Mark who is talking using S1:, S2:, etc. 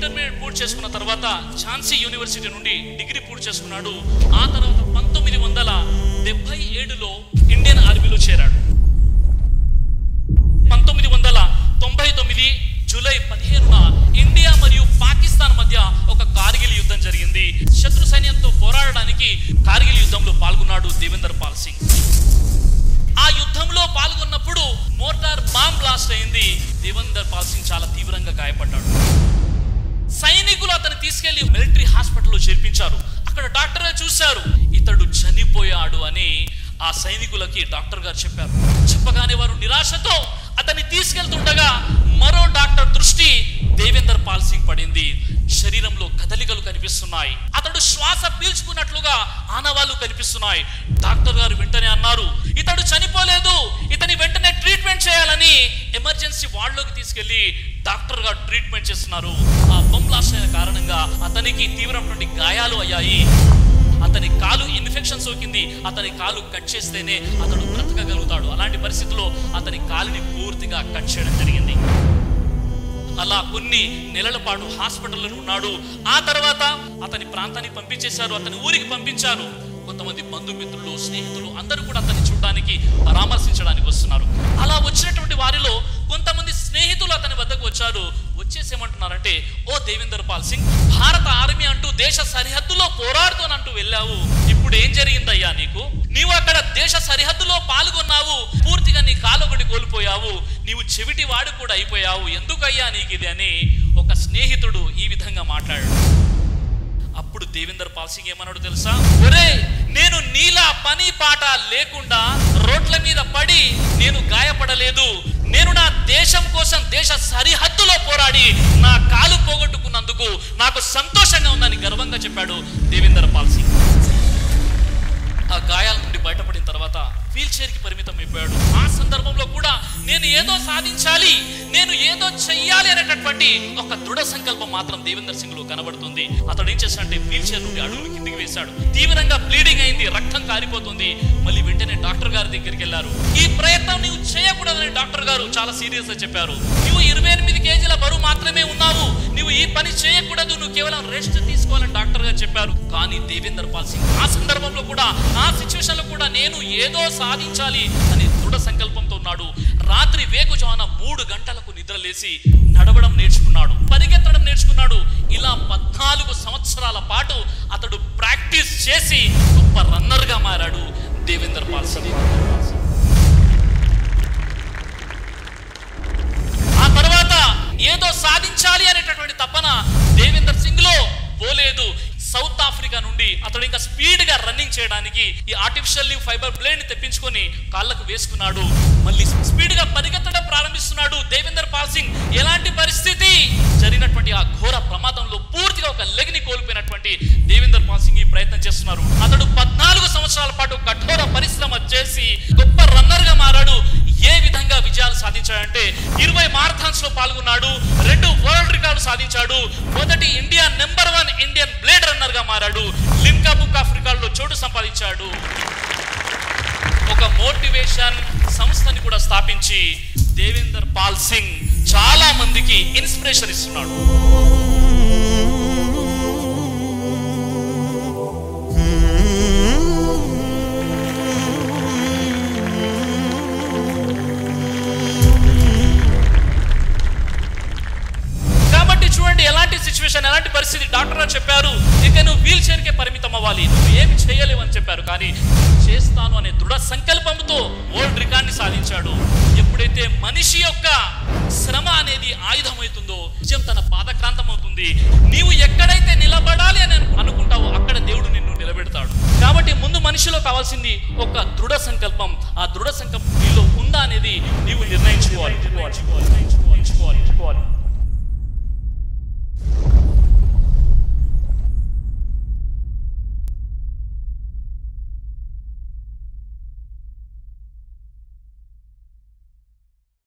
S1: intermediate పూర్తి చేసుకున్న తర్వాత ఝాన్సీ యూనివర్సిటీ నుండి డిగ్రీ పూర్తి చేసుకున్నాడు ఆ తర్వాత పంతొమ్మిది వందల డెబ్బై ఏడులో ఇండియన్ ఆర్మీలో చేరాడు పంతొమ్మిది వందల తొంభై తొమ్మిది జూలై పదిహేనున ఇండియా మరియు పాకిస్తాన్ మధ్య ఒక కార్గిల్ యుద్ధం జరిగింది శత్రు సైన్యంతో పోరాడడానికి కార్గిల్ యుద్ధంలో పాల్గొన్నాడు దేవేందర్ పాల్ సింగ్ ఆ యుద్ధంలో పాల్గొన్నప్పుడు మోటార్ బాంబ్ బ్లాస్ట్ అయింది దేవేందర్ పాల్ సింగ్ చాలా తీవ్రంగా గాయపడ్డాడు సైనికులు అతను తీసుకెళ్లి మిలిటరీ హాస్పిటల్లో చేర్పించారు అక్కడ డాక్టర్ గారు చూశారు ఇతడు చనిపోయాడు అని ఆ సైనికులకి డాక్టర్ గారు చెప్పారు చెప్పగానే వారు నిరాశతో అతన్ని తీసుకెళ్తుండగా మరో డాక్టర్ దృష్టి దేవేందర్ పాల్ సింగ్ పడింది శరీరంలో కదలికలు కనిపిస్తున్నాయి అతడు శ్వాస పీల్చుకున్నట్లుగా ఆనవాళ్లు కనిపిస్తున్నాయి డాక్టర్ గారు వెంటనే అన్నారు ఇతడు చనిపోలేదు ఇతని వెంటనే ట్రీట్మెంట్ చేయాలని ఎమర్జెన్సీ వార్డులోకి తీసుకెళ్లి డాక్టర్ గారు ట్రీట్మెంట్ చేస్తున్నారు ఆ బొమ్ బ్లాస్ట్ అయిన కారణంగా అతనికి తీవ్రమైనటువంటి గాయాలు అయ్యాయి అతని కాలు ఇన్ఫెక్షన్ సోకింది అతని కాలు కట్ చేస్తేనే అతడు బ్రతకగలుగుతాడు అలాంటి పరిస్థితుల్లో అతని కాలుని పూర్తిగా కట్ చేయడం జరిగింది అలా కొన్ని నెలల పాటు హాస్పిటల్లో ఉన్నాడు ఆ తర్వాత అతని ప్రాంతానికి పంపించేశారు అతని ఊరికి పంపించారు కొంతమంది బంధుమిత్రులు స్నేహితులు అందరూ కూడా అతన్ని చూడడానికి పరామర్శించడానికి వస్తున్నారు అలా వచ్చినటువంటి వారిలో కొంతమంది స్నేహితులు అతని వద్దకు వచ్చారు వచ్చేసి ఏమంటున్నారంటే ఓ దేవేందర్ పాల్ సింగ్ భారత ఆర్మీ అంటూ దేశ సరిహద్దులో పోరాడుతోనంటూ వెళ్ళావు ఇప్పుడు ఏం జరిగిందయ్యా నీకు నీవు అక్కడ దేశ సరిహద్దులో పాల్గొన్నావు పూర్తిగా నీ కాలొకటి కోల్పోయావు నీవు చెవిటి వాడు కూడా అయిపోయావు ఎందుకయ్యా నీకు ఇది అని ఒక స్నేహితుడు ఈ విధంగా మాట్లాడాడు అప్పుడు దేవేందర్ పాల్ సింగ్ ఏమన్నాడు తెలుసా ఒరే నేను నీలా పని పాట లేకుండా రోడ్ల మీద పడి నేను గాయపడలేదు నేను నా దేశం కోసం దేశ సరిహద్దులో పోరాడి నా కాలు పోగొట్టుకున్నందుకు నాకు సంతోషంగా ఉందని గర్వంగా చెప్పాడు దేవేందర్ పాల్ సింగ్ ఆ గాయాల నుండి బయటపడిన తర్వాత వీల్ చైర్ కి పరిమితం అయిపోయాడు ఆ సందర్భంలో కూడా నేను ఏదో సాధించాలి నేను ఏదో చెయ్యాలి అనేటటువంటి ఒక దృఢ సంకల్పం మాత్రం దేవేందర్ సింగ్ లో కనబడుతుంది అతడు ఏం చేశాడంటే వీల్ చైర్ నుండి అడుగులు కిందికి వేశాడు తీవ్రంగా బ్లీడింగ్ అయింది రక్తం కారిపోతుంది మళ్ళీ వెంటనే డాక్టర్ గారి దగ్గరికి వెళ్ళారు ఈ ప్రయత్నం నీవు చేయకూడదని డాక్టర్ గారు చాలా సీరియస్ గా చెప్పారు నువ్వు ఇరవై ఎనిమిది కేజీల బరువు మాత్రమే ఉన్నావు నువ్వు ఈ పని చేయకూడదు నువ్వు కేవలం రెస్ట్ తీసుకోవాలని డాక్టర్ గారు చెప్పారు కానీ దేవేందర్ పాల్ సింగ్ ఆ సందర్భంలో కూడా ఆ సిచ్యువేషన్ లో కూడా నేను ఏదో సాధించాలి అని దృఢ సంకల్పంతో ఉన్నాడు రాత్రి వేకుజామున మూడు గంటలకు నిద్ర లేచి నడవడం నేర్చుకున్నాడు పరిగెత్తడం నేర్చుకున్నాడు ఇలా పద్నాలుగు సంవత్సరాల పాటు అతడు ప్రాక్టీస్ చేసి గొప్ప రన్నర్ గా మారాడు దేవేందర్ పాల్ సింగ్ ఆ తర్వాత ఏదో సాధించాలి అనేటటువంటి తపన దేవేందర్ సింగ్ లో పోలేదు సౌత్ ఆఫ్రికా నుండి అతడు ఇంకా స్పీడ్ గా రన్నింగ్ చేయడానికి ఈ ఆర్టిఫిషియల్ ఫైబర్ బ్లేడ్ ని తెప్పించుకొని కాళ్ళకు వేసుకున్నాడు మళ్ళీ స్పీడ్ గా పరిగెత్తడం ప్రారంభిస్తున్నాడు దేవేందర్ పాల్ సింగ్ ఎలాంటి పరిస్థితి జరిగినటువంటి ఆ ఘోర ప్రమాదంలో పూర్తిగా ఒక లెగ్ ని కోల్పోయినటువంటి దేవేందర్ పాల్ సింగ్ ఈ ప్రయత్నం చేస్తున్నారు అతడు పద్నాలుగు సంవత్సరాల పాటు కఠోర పరిశ్రమ చేసి గొప్ప రన్నర్ గా మారాడు ఏ విధంగా విజయాలు సాధించాడంటే ఇరవై మారథాన్స్ లో పాల్గొన్నాడు రెండు వరల్డ్ రికార్డు సాధించాడు మొదటి India number one Indian blade runner గా మారాడు లిమ్కా బుక్ ఆఫ్ రికార్డులో చోటు సంపాదించాడు ఒక మోటివేషన్ సంస్థని కూడా స్థాపించి దేవేందర్ పాల్ సింగ్ చాలా మందికి ఇన్స్పిరేషన్ ఇస్తున్నాడు కాబట్టి చూడండి ఎలాంటి సిచ్యువేషన్ ఎలాంటి పరిస్థితి డాక్టర్ గారు చెప్పారు ఇక నువ్వు వీల్ చైర్ కే పరిమితం అవ్వాలి నువ్వు ఏమి చేయలేవు అని చెప్పారు కానీ చేస్తాను అనే దృఢ సంకల్పంతో వరల్డ్ రికార్డ్ ని సాధించాడు ఎప్పుడైతే మనిషి యొక్క శ్రమ అనేది ఆయుధమవుతుందో విజయం తన పాదక్రాంతం అవుతుంది నీవు ఎక్కడైతే నిలబడాలి అని అనుకుంటావో అక్కడ దేవుడు నిన్ను నిలబెడతాడు కాబట్టి ముందు మనిషిలో కావాల్సింది ఒక దృఢ సంకల్పం ఆ దృఢ సంకల్పం నీలో ఉందా అనేది నీవు నిర్ణయించుకోవాలి